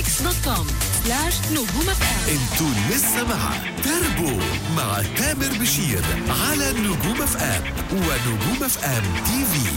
ميكس دوت كوم سلاش نجوم اف ام انتوا لسه مع تربو مع تامر بشير على نجوم اف ام ونجوم اف ام تي في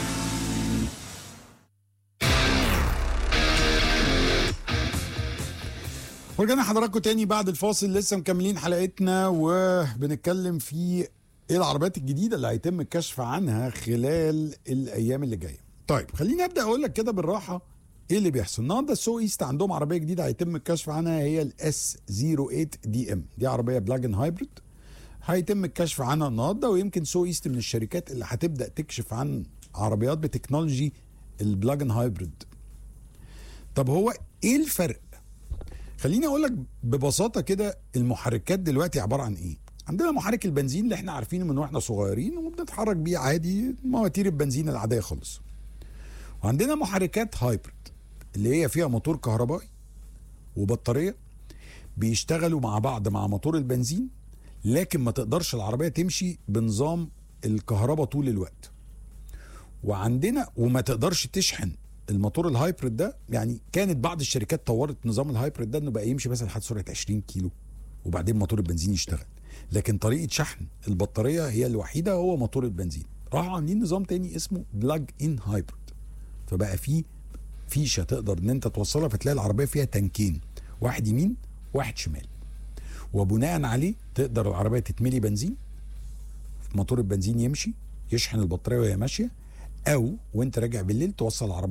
ورجعنا حضراتكم تاني بعد الفاصل لسه مكملين حلقتنا وبنتكلم في ايه العربيات الجديده اللي هيتم الكشف عنها خلال الايام اللي جايه. طيب خليني ابدا اقول لك كده بالراحه ايه اللي بيحصل النهارده السوق ايست عندهم عربيه جديده هيتم الكشف عنها هي الاس 08 دي ام دي عربيه بلاجن هايبريد هيتم الكشف عنها النهارده ويمكن سوق ايست من الشركات اللي هتبدا تكشف عن عربيات بتكنولوجي البلاجن هايبريد طب هو ايه الفرق خليني اقول لك ببساطه كده المحركات دلوقتي عباره عن ايه عندنا محرك البنزين اللي احنا عارفينه من واحنا صغيرين وبنتحرك بيه عادي مواتير البنزين العاديه خالص وعندنا محركات هايبريد اللي هي فيها موتور كهربائي وبطاريه بيشتغلوا مع بعض مع موتور البنزين لكن ما تقدرش العربيه تمشي بنظام الكهرباء طول الوقت وعندنا وما تقدرش تشحن الموتور الهايبريد ده يعني كانت بعض الشركات طورت نظام الهايبريد ده انه بقى يمشي مثلا لحد سرعه 20 كيلو وبعدين موتور البنزين يشتغل لكن طريقه شحن البطاريه هي الوحيده هو موتور البنزين راحوا عاملين نظام تاني اسمه بلاج ان هايبريد فبقى فيه فيشه تقدر ان انت توصلها فتلاقي العربيه فيها تنكين واحد يمين واحد شمال وبناء عليه تقدر العربيه تتملي بنزين موتور البنزين يمشي يشحن البطاريه وهي ماشيه او وانت راجع بالليل توصل العربيه